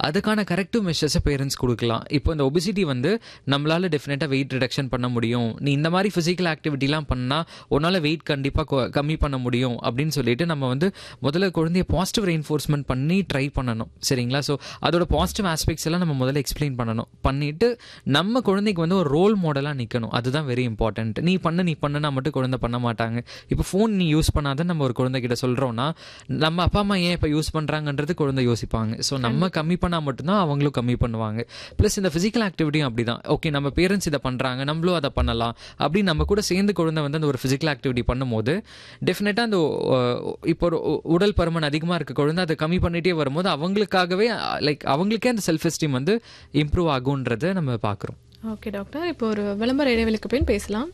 அதுக்கான corrective மெஷர்ஸை parents கொடுக்கலாம் இப்போ இந்த ஒபிசிட்டி வந்து நம்மளால டெஃபினட்டாக வெயிட் ரிடக்ஷன் பண்ண முடியும் நீ இந்த மாதிரி ஃபிசிக்கல் ஆக்டிவிட்டிலாம் பண்ணால் உன்னால் வெயிட் கண்டிப்பாக கம்மி பண்ண முடியும் அப்படின்னு சொல்லிட்டு நம்ம வந்து முதல்ல குழந்தைய பாசிட்டிவ் ரெயின்ஃபோர்ஸ்மெண்ட் பண்ணி ட்ரை பண்ணணும் சரிங்களா ஸோ அதோட பாசிட்டிவ் ஆஸ்பெக்ட்ஸ் எல்லாம் நம்ம முதல்ல எக்ஸ்பிளைன் பண்ணணும் பண்ணிட்டு நம்ம குழந்தைக்கு வந்து ஒரு ரோல் மாடலாக நிற்கணும் அதுதான் வெரி இம்பார்ட்டன்ட் நீ பண்ணு நீ பண்ணுனா மட்டும் குழந்தை பண்ண மாட்டாங்க இப்போ ஃபோன் நீ யூஸ் பண்ணாத நம்ம ஒரு குழந்தைகிட்ட சொல்கிறோம்னா நம்ம அப்பா அம்மா ஏன் இப்போ யூஸ் பண்ணுறாங்கன்றது குழந்தை யோசிப்பாங்க ஸோ நம்ம கம்மி பண்ணால் மட்டும்தான் அவங்களும் கம்மி பண்ணுவாங்க ப்ளஸ் இந்த ஃபிசிக்கல் ஆக்டிவிட்டியும் அப்படி தான் ஓகே நம்ம பேரண்ட்ஸ் இதை பண்ணுறாங்க நம்மளும் அதை பண்ணலாம் அப்படி நம்ம கூட சேர்ந்து குழந்தை வந்து அந்த ஒரு ஃபிசிக்கல் ஆக்டிவிட்டி பண்ணும்போது டெஃபினட்டாக அந்த அஹ், இப்போ ஒரு உ- உடல் பருமன் அதிகமாக இருக்க குழந்தை அதை கம்மி பண்ணிட்டே வரும்போது அவங்களுக்காகவே லைக் அவங்களுக்கே அந்த செல்ஃப் எஸ்டீம் வந்து இம்ப்ரூவ் ஆகுன்றதை நம்ம பார்க்குறோம் ஓகே டாக்டர் இப்போ ஒரு விளம்பர இடைவெளிக்கு பின் பேசலாம்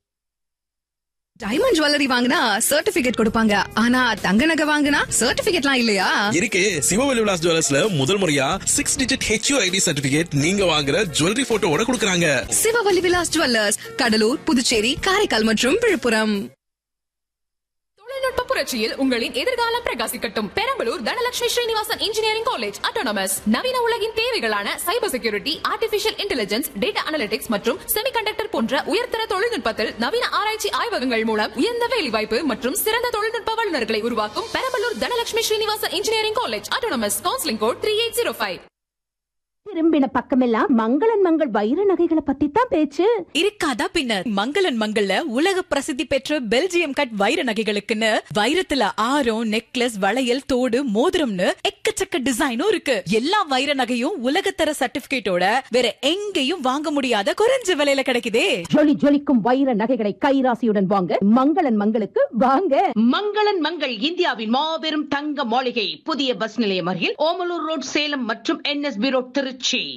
டைமண்ட் ஜுவல்லரி வாங்கினா சர்டிபிகேட் கொடுப்பாங்க ஆனா தங்க நகை வாங்கினா சர்டிபிகேட்லாம் இல்லையா இருக்கு சிவவெளி விலாஸ் ஜுவல்லர்ஸ்ல முதல் முறையா six digit HU ID certificate நீங்க வாங்குற ஜுவல்லரி போட்டோவோட கொடுக்கறாங்க சிவவல்லி விலாஸ் ஜுவல்லர்ஸ் கடலூர் புதுச்சேரி காரைக்கால் மற்றும் விழுப்புரம் தொழில்நுட்ப புரட்சியில் உங்களின் எதிர்காலம் பிரகாசிக்கட்டும் Perambalur Dhanalakshmi Srinivasan engineering college autonomous நவீன உலகின் தேவைகளான cyber security artificial intelligence data analytics மற்றும் செமிகண்டக்டர் போன்ற உயர்தர தொழில்நுட்பத்தில் நவீன ஆராய்ச்சி ஆய்வகங்கள் மூலம் உயர்ந்த வேலைவாய்ப்பு மற்றும் சிறந்த தொழில்நுட்ப வல்லுநர்களை உருவாக்கும் Perambalur Dhanalakshmi Srinivasan engineering college autonomous counselling code three eight zero five திரும்பின பக்கமெல்லாம் மங்களன் மங்கள் வைர நகைகளை பத்தி தான் பேச்சு இருக்காதா பின்ன மங்களன் மங்கள்ல உலக பிரசித்தி பெற்ற பெல்ஜியம் கட் வைர நகைகளுக்குன்னு வைரத்துல ஆரம் நெக்லஸ் வளையல் தோடு மோதிரம்னு எக்கச்சக்க டிசைனும் இருக்கு எல்லா வைர நகையும் உலகத்தர சர்டிபிகேட்டோட வேற எங்கேயும் வாங்க முடியாத குறைஞ்ச விலையில கிடைக்குதே ஜொலி ஜொலிக்கும் வைர நகைகளை கைராசியுடன் வாங்க மங்களன் மங்களுக்கு வாங்க மங்களன் மங்கள் இந்தியாவின் மாபெரும் தங்க மாளிகை புதிய பஸ் நிலையம் அருகில் ஓமலூர் ரோட் சேலம் மற்றும் என்எஸ்பி ரோட் திருச்சி